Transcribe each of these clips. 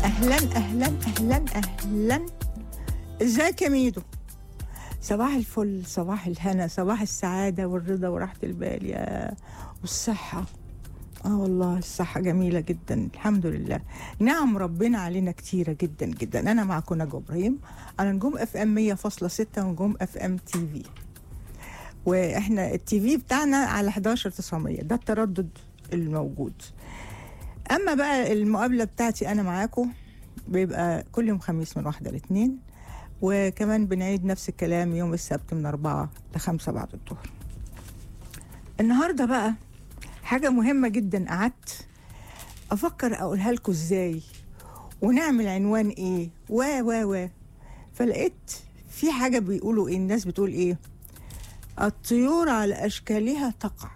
اهلا اهلا اهلا اهلا ازيك يا ميدو صباح الفل صباح الهنا صباح السعاده والرضا وراحه البال يا والصحه اه والله الصحة جميلة جدا الحمد لله نعم ربنا علينا كتيرة جدا جدا أنا معكم نجوى إبراهيم على نجوم اف ام 100.6 ونجوم اف ام تي في واحنا التي في بتاعنا على 11900 ده التردد الموجود اما بقى المقابله بتاعتي انا معاكم بيبقى كل يوم خميس من واحدة لاثنين وكمان بنعيد نفس الكلام يوم السبت من أربعة لخمسة بعد الظهر النهاردة بقى حاجة مهمة جدا قعدت أفكر أقولها لكم إزاي ونعمل عنوان إيه و و و فلقيت في حاجة بيقولوا إيه الناس بتقول إيه الطيور على أشكالها تقع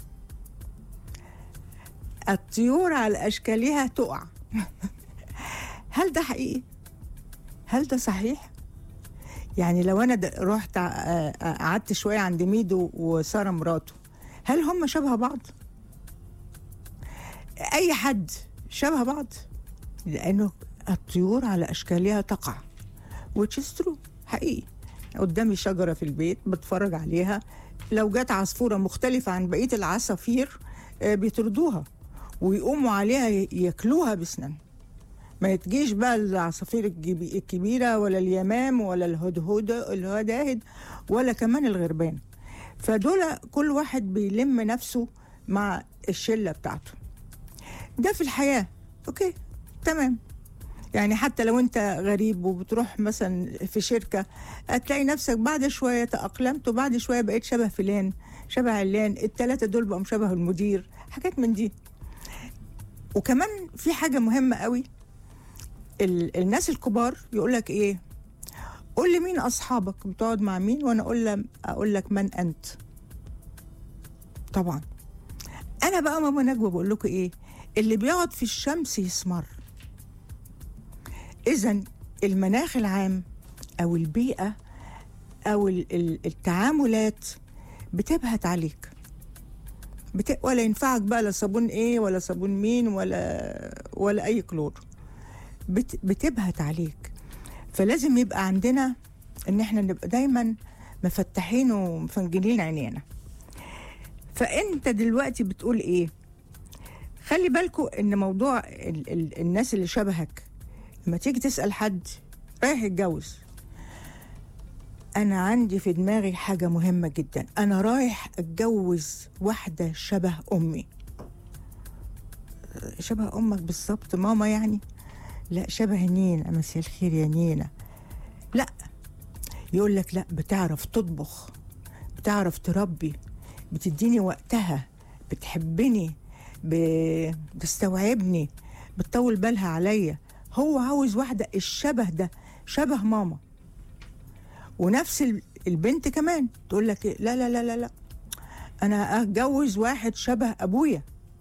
الطيور على أشكالها تقع هل ده حقيقي؟ هل ده صحيح؟ يعني لو أنا د- رحت ع- آه، آه، قعدت شوية عند ميدو وسارة مراته هل هم شبه بعض؟ أي حد شبه بعض؟ لأنه الطيور على أشكالها تقع which is true حقيقي قدامي شجرة في البيت بتفرج عليها لو جت عصفورة مختلفة عن بقية العصافير آه، بيطردوها ويقوموا عليها ي- ياكلوها بسنان ما تجيش بقى العصافير الجبي- الكبيرة ولا اليمام ولا الهدهد الهداهد ولا كمان الغربان فدول كل واحد بيلم نفسه مع الشلة بتاعته ده في الحياة اوكي تمام يعني حتى لو انت غريب وبتروح مثلا في شركة هتلاقي نفسك بعد شوية تأقلمت وبعد شوية بقيت شبه فلان شبه علان التلاتة دول بقوا شبه المدير حاجات من دي وكمان في حاجة مهمة قوي ال- الناس الكبار يقول لك ايه قول لي مين اصحابك بتقعد مع مين وانا اقول لك اقول لك من انت طبعا انا بقى ماما نجوى بقول لكم ايه اللي بيقعد في الشمس يسمر اذا المناخ العام او البيئه او ال- ال- التعاملات بتبهت عليك بت... ولا ينفعك بقى لا صابون ايه ولا صابون مين ولا ولا اي كلور بت... بتبهت عليك فلازم يبقى عندنا ان احنا نبقى دايما مفتحين ومفنجلين عينينا فانت دلوقتي بتقول ايه خلي بالكوا ان موضوع ال... ال... الناس اللي شبهك لما تيجي تسال حد رايح يتجوز انا عندي في دماغي حاجه مهمه جدا انا رايح اتجوز واحده شبه امي شبه امك بالظبط ماما يعني لا شبه نينا مساء الخير يا نينا لا يقول لك لا بتعرف تطبخ بتعرف تربي بتديني وقتها بتحبني بتستوعبني بتطول بالها عليا هو عاوز واحدة الشبه ده شبه ماما ونفس ال- البنت كمان تقول لك إيه، لا لا لا لا لا انا اتجوز واحد شبه ابويا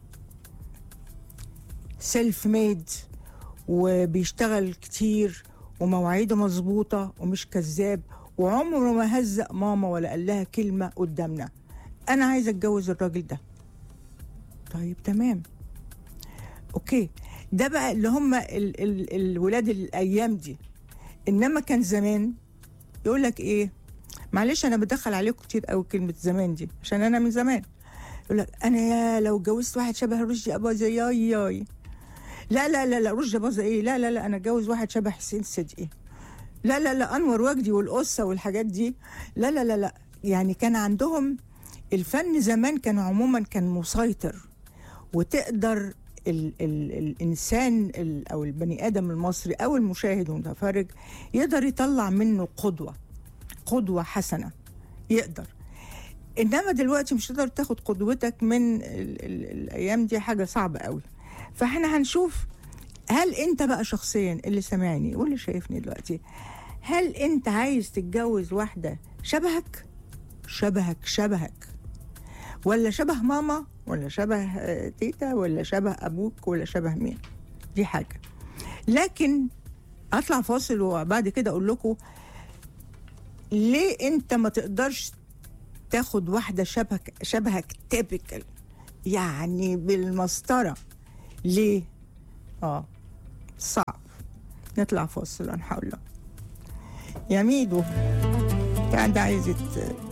سيلف ميد وبيشتغل كتير ومواعيده مظبوطة ومش كذاب وعمره ما هزق ماما ولا قال لها كلمة قدامنا أنا عايزة أتجوز الراجل ده طيب تمام أوكي ده بقى اللي هم ال ال الولاد الأيام دي إنما كان زمان يقول لك إيه معلش أنا بدخل عليكم كتير قوي كلمة زمان دي عشان أنا من زمان يقول لك أنا يا لو اتجوزت واحد شبه رشدي أباظة ياي ياي لا لا لا لا رشدي أباظة إيه لا لا لا أنا اتجوز واحد شبه حسين صدقي لا لا لا أنور وجدي والقصة والحاجات دي لا لا لا لا يعني كان عندهم الفن زمان كان عموما كان مسيطر وتقدر ال ال الانسان ال او البني ادم المصري او المشاهد والمتفرج يقدر يطلع منه قدوه قدوه حسنه يقدر انما دلوقتي مش تقدر تاخد قدوتك من ال ال الايام دي حاجه صعبه قوي فاحنا هنشوف هل انت بقى شخصيا اللي سامعني واللي شايفني دلوقتي هل انت عايز تتجوز واحده شبهك شبهك شبهك ولا شبه ماما ولا شبه آه، تيتا ولا شبه ابوك ولا شبه مين دي حاجه لكن اطلع فاصل وبعد كده اقول لكم ليه انت ما تقدرش تاخد واحده شبهك شبهك تيبيكال يعني بالمسطره ليه اه صعب نطلع فاصل هنحاول يا ميدو كان عايز يت-